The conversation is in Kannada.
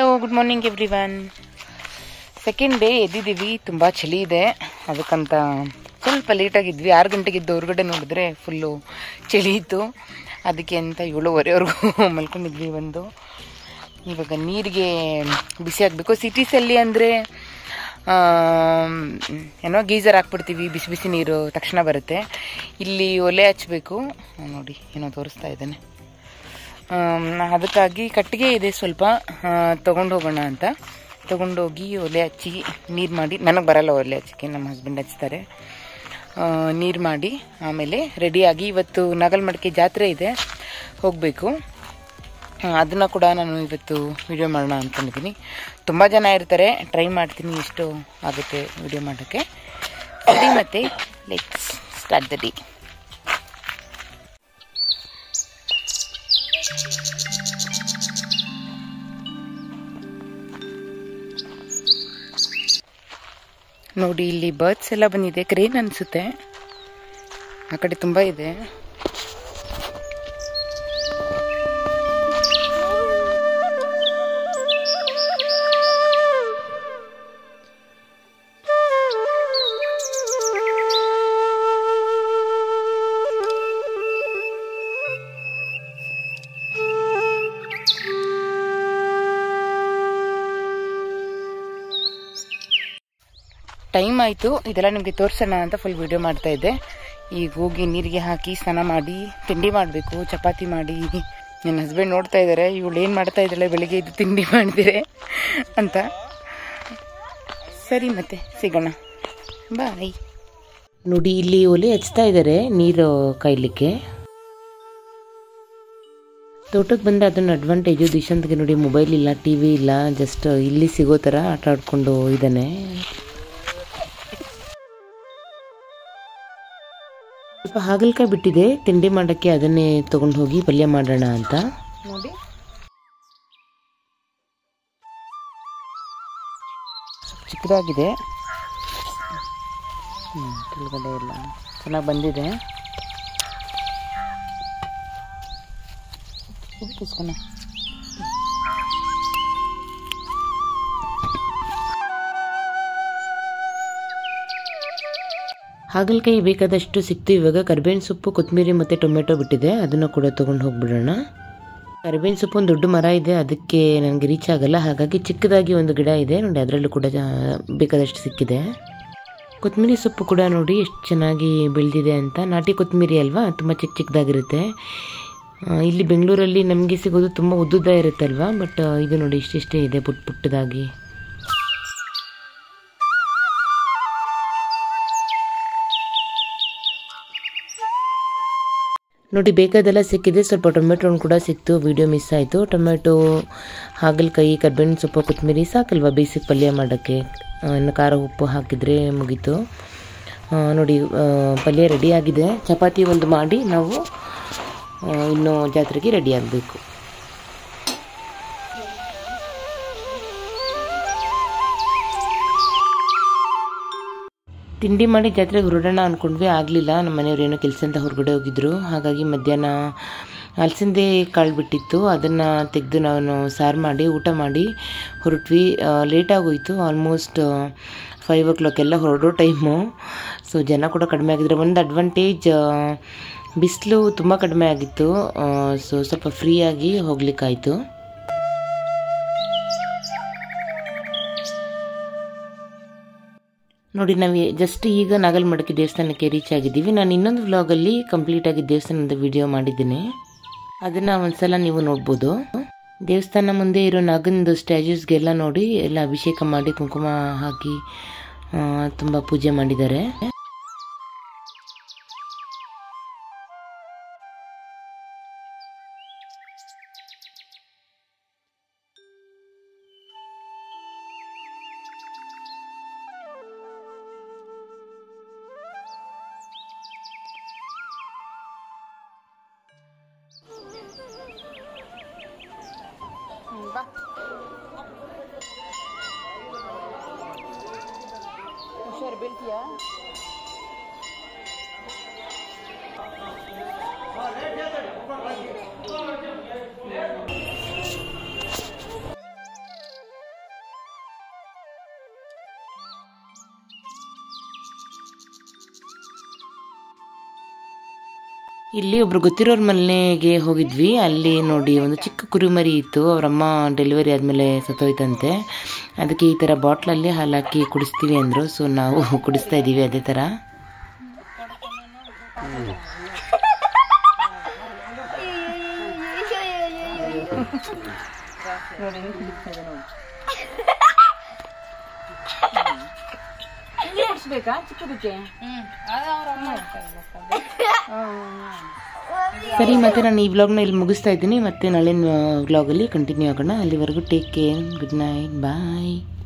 good morning everyone second day ಎದ್ದಿದ್ದೀವಿ ತುಂಬ ಚಳಿ ಇದೆ ಅದಕ್ಕಂತ ಸ್ವಲ್ಪ ಲೇಟಾಗಿದ್ವಿ ಆರು ಗಂಟೆಗೆ ಇದ್ದು ಹೊರಗಡೆ ನೋಡಿದ್ರೆ ಫುಲ್ಲು ಚಳಿ ಇತ್ತು ಅದಕ್ಕೆ ಅಂತ ಏಳುವರೆವರೆಗೂ ಮಲ್ಕೊಂಡಿದ್ವಿ ಒಂದು ಇವಾಗ ನೀರಿಗೆ ಬಿಸಿ ಆಗಬೇಕು ಸಿಟೀಸಲ್ಲಿ ಅಂದರೆ ಏನೋ ಗೀಸರ್ ಹಾಕ್ಬಿಡ್ತೀವಿ ಬಿಸಿ ಬಿಸಿ ನೀರು ತಕ್ಷಣ ಬರುತ್ತೆ ಇಲ್ಲಿ ಒಲೆ ಹಚ್ಚಬೇಕು ನೋಡಿ ಏನೋ ತೋರಿಸ್ತಾ ಇದ್ದಾನೆ ಆಮ್, ಅದಕ್ಕಾಗಿ ಕಟ್ಟಿಗೆ ಇದೆ ಸ್ವಲ್ಪ ತೊಗೊಂಡು ಹೋಗೋಣ ಅಂತ ತೊಗೊಂಡೋಗಿ ಒಲೆ ಹಚ್ಚಿ ನೀರು ಮಾಡಿ ನನಗೆ ಬರಲ್ಲ ಒಲೆ ಹಚ್ಚಕ್ಕೆ ನಮ್ಮ ಹಸ್ಬೆಂಡ್ ಹಚ್ತಾರೆ ನೀರು ಮಾಡಿ ಆಮೇಲೆ ರೆಡಿಯಾಗಿ ಇವತ್ತು ನಾಗಲ್ಮಡಿಕೆ ಜಾತ್ರೆ ಇದೆ ಹೋಗಬೇಕು ಅದನ್ನು ಕೂಡ ನಾನು ಇವತ್ತು ವಿಡಿಯೋ ಮಾಡೋಣ ಅಂದ್ಕೊಂಡಿದ್ದೀನಿ ತುಂಬ ಜನ ಇರ್ತಾರೆ ಟ್ರೈ ಮಾಡ್ತೀನಿ ಎಷ್ಟು ಆಗುತ್ತೆ ವಿಡಿಯೋ ಮಾಡೋಕ್ಕೆ ಸರಿ ಮತ್ತೆ ಲೆಟ್ಸ್ ಸ್ಟಾರ್ಟ್ ದ ಡೇ ನೋಡಿ ಇಲ್ಲಿ ಬರ್ಡ್ಸ್ ಎಲ್ಲ ಬಂದಿದೆ ಕ್ರೇನ್ ಅನಿಸುತ್ತೆ ಆ ಕಡೆ ತುಂಬ ಇದೆ ಟೈಮ್ ಆಯಿತು ಇದೆಲ್ಲ ನಿಮಗೆ ತೋರಿಸೋಣ ಅಂತ ಫುಲ್ ವಿಡಿಯೋ ಮಾಡ್ತಾ ಇದ್ದೆ ಈಗ ಹೋಗಿ ನೀರಿಗೆ ಹಾಕಿ ಸ್ನಾನ ಮಾಡಿ ತಿಂಡಿ ಮಾಡಬೇಕು ಚಪಾತಿ ಮಾಡಿ ನನ್ನ ಹಸ್ಬೆಂಡ್ ನೋಡ್ತಾ ಇದ್ದಾರೆ ಇವಳು ಏನು ಮಾಡ್ತಾ ಇದ್ದಾಳೆ ಬೆಳಿಗ್ಗೆ ಇದು ತಿಂಡಿ ಮಾಡಿದಿರೆ ಅಂತ ಸರಿ ಮತ್ತೆ ಸಿಗೋಣ ಬಾಯ್ ನೋಡಿ ಇಲ್ಲಿ ಒಲೆ ಹಚ್ತಾ ಇದ್ದಾರೆ ನೀರು ಕಾಯ್ಲಿಕ್ಕೆ ತೋಟಕ್ಕೆ ಬಂದರೆ ಅದನ್ನ ಅಡ್ವಾಂಟೇಜು ದಿಶಾಂತ್ಗೆ ನೋಡಿ ಮೊಬೈಲ್ ಇಲ್ಲ ಟಿ ವಿ ಇಲ್ಲ ಜಸ್ಟ್ ಇಲ್ಲಿ ಸಿಗೋ ಥರ ಆಟ ಆಡ್ಕೊಂಡು ಇದ್ದಾನೆ ಸ್ವಲ್ಪ ಹಾಗಲಕಾಯಿ ಬಿಟ್ಟಿದೆ ತಿಂಡಿ ಮಾಡೋಕ್ಕೆ ಅದನ್ನೇ ತಗೊಂಡು ಹೋಗಿ ಪಲ್ಯ ಮಾಡೋಣ ಅಂತ ನೋಡಿ ಚಿಕ್ಕದಾಗಿದೆ ಹ್ಮ್, ಕೆಳಗಡೆ ಎಲ್ಲ ಚೆನ್ನಾಗಿ ಬಂದಿದೆ ಉಪ್ಪಿಸ್ಕೊಣ ಹಾಗಲಕಾಯಿ ಬೇಕಾದಷ್ಟು ಸಿಕ್ತು ಇವಾಗ ಕರಿಬೇವಿನ ಸೊಪ್ಪು ಕೊತ್ತಂಬರಿ ಮತ್ತು ಟೊಮೆಟೊ ಬಿಟ್ಟಿದೆ ಅದನ್ನು ಕೂಡ ತೊಗೊಂಡು ಹೋಗ್ಬಿಡೋಣ ಕರಿಬೇವಿನ ಸೊಪ್ಪು ಒಂದು ದೊಡ್ಡ ಮರ ಇದೆ ಅದಕ್ಕೆ ನನಗೆ ರೀಚ್ ಆಗಲ್ಲ ಹಾಗಾಗಿ ಚಿಕ್ಕದಾಗಿ ಒಂದು ಗಿಡ ಇದೆ ನೋಡಿ ಅದರಲ್ಲೂ ಕೂಡ ಜಾ- ಬೇಕಾದಷ್ಟು ಸಿಕ್ಕಿದೆ ಕೊತ್ತಂಬರಿ ಸೊಪ್ಪು ಕೂಡ ನೋಡಿ ಎಷ್ಟು ಚೆನ್ನಾಗಿ ಬೆಳೆದಿದೆ ಅಂತ ನಾಟಿ ಕೊತ್ತಂಬರಿ ಅಲ್ವಾ ತುಂಬ ಚಿಕ್ಕ ಚಿಕ್ಕದಾಗಿರುತ್ತೆ ಆ, ಇಲ್ಲಿ ಬೆಂಗಳೂರಲ್ಲಿ ನಮಗೆ ಸಿಗೋದು ತುಂಬ ಉದ್ದುದ್ದ ಇರುತ್ತೆ ಅಲ್ವಾ ಬಟ್ ಇದು ನೋಡಿ ಇಷ್ಟಿಷ್ಟೇ ಇದೆ ಪುಟ್ಟ ಪುಟ್ಟದಾಗಿ ನೋಡಿ ಬೇಕಾದೆಲ್ಲ ಸಿಕ್ಕಿದೆ ಸ್ವಲ್ಪ ಟೊಮೆಟೊ ಕೂಡ ಸಿಕ್ತು ವಿಡಿಯೋ ಮಿಸ್ ಆಯಿತು ಟೊಮೆಟೊ ಹಾಗಲಕಾಯಿ ಕರ್ಬೇವಿನ ಸೊಪ್ಪು ಕೊತ್ತಂಬರಿ ಸಾಕಲ್ವಾ ಬೇಸಿಕ್ ಪಲ್ಯ ಮಾಡೋಕ್ಕೆ ಆ, ಇನ್ನು ಖಾರ ಉಪ್ಪು ಹಾಕಿದರೆ ಮುಗೀತು ಆ, ನೋಡಿ ಆ, ಪಲ್ಯ ರೆಡಿ ಆಗಿದೆ ಚಪಾತಿ ಒಂದು ಮಾಡಿ ನಾವು ಆ, ಇನ್ನು ಜಾತ್ರೆಗೆ ರೆಡಿ ಆಗಬೇಕು ತಿಂಡಿ ಮಾಡಿ ಜಾತ್ರೆಗೆ ಹೊರಡೋಣ ಅಂದ್ಕೊಂಡ್ವಿ ಆಗಲಿಲ್ಲ ನಮ್ಮ ಮನೆಯವ್ರು ಏನೋ ಕೆಲಸ ಅಂತ ಹೊರಗಡೆ ಹೋಗಿದ್ರು ಹಾಗಾಗಿ ಮಧ್ಯಾಹ್ನ ಅಲಸಂದೆ ಕಾಳು ಬಿಟ್ಟಿತ್ತು ಅದನ್ನು ತೆಗೆದು ನಾನು ಸಾರು ಮಾಡಿ ಊಟ ಮಾಡಿ ಹೊರಟ್ವಿ ಲೇಟ್ ಆಗೋಯ್ತು ಆಲ್ಮೋಸ್ಟ್ ಫೈವ್ ಓ ಕ್ಲಾಕ್ ಎಲ್ಲ ಹೊರಡೋ ಟೈಮು ಸೊ ಜನ ಕೂಡ ಕಡಿಮೆ ಆಗಿದ್ರೆ ಒಂದು ಅಡ್ವಾಂಟೇಜ್ ಬಿಸಿಲು ತುಂಬ ಕಡಿಮೆ ಆಗಿತ್ತು ಸೊ ಸ್ವಲ್ಪ ಫ್ರೀಯಾಗಿ ಹೋಗ್ಲಿಕ್ಕಾಯಿತು ನೋಡಿ ನಾವು ಜಸ್ಟ್ ಈಗ ನಾಗಲ್ಮಡಕೆ ದೇವಸ್ಥಾನಕ್ಕೆ ರೀಚ್ ಆಗಿದ್ದೀವಿ ನಾನು ಇನ್ನೊಂದು ವ್ಲಾಗಲ್ಲಿ ಕಂಪ್ಲೀಟಾಗಿ ದೇವಸ್ಥಾನದ ವಿಡಿಯೋ ಮಾಡಿದ್ದೀನಿ ಅದನ್ನು ಒಂದ್ಸಲ ನೀವು ನೋಡ್ಬೋದು ದೇವಸ್ಥಾನ ಮುಂದೆ ಇರೋ ನಾಗಂದು ಸ್ಟ್ಯಾಚ್ಯೂಸ್ಗೆಲ್ಲ ನೋಡಿ ಎಲ್ಲ ಅಭಿಷೇಕ ಮಾಡಿ ಕುಂಕುಮ ಹಾಕಿ ತುಂಬ ಪೂಜೆ ಮಾಡಿದ್ದಾರೆ ಹುಷಾರು ಬೀಳ್ತೀಯಾ ಇಲ್ಲಿ ಒಬ್ರು ಗೊತ್ತಿರೋರ್ ಮನೆಗೆ ಹೋಗಿದ್ವಿ ಅಲ್ಲಿ ನೋಡಿ ಒಂದು ಚಿಕ್ಕ ಕುರಿಮರಿ ಇತ್ತು ಅವರಮ್ಮ ಡೆಲಿವರಿ ಆದಮೇಲೆ ಸತ್ತೋಯ್ತಂತೆ ಅದಕ್ಕೆ ಈ ಥರ ಬಾಟ್ಲಲ್ಲಿ ಹಾಲು ಹಾಕಿ ಕುಡಿಸ್ತೀವಿ ಅಂದರು ಸೊ ನಾವು ಕುಡಿಸ್ತಾ ಇದ್ದೀವಿ ಅದೇ ಥರ ಕುಡಿಸ್ಬೇಕಾ ಚಿಕ್ಕದಕ್ಕೆ ಸರಿ ಮತ್ತೆ ನಾನು ಈ ವ್ಲಾಗ್ನ ಇಲ್ಲಿ ಮುಗಿಸ್ತಾ ಇದ್ದೀನಿ ಮತ್ತೆ ನಾಳಿನ ವ್ಲಾಗಲ್ಲಿ ಕಂಟಿನ್ಯೂ ಆಗೋಣ ಅಲ್ಲಿವರೆಗೂ ಟೇಕ್ ಕೇರ್ ಗುಡ್ ನೈಟ್ ಬಾಯ್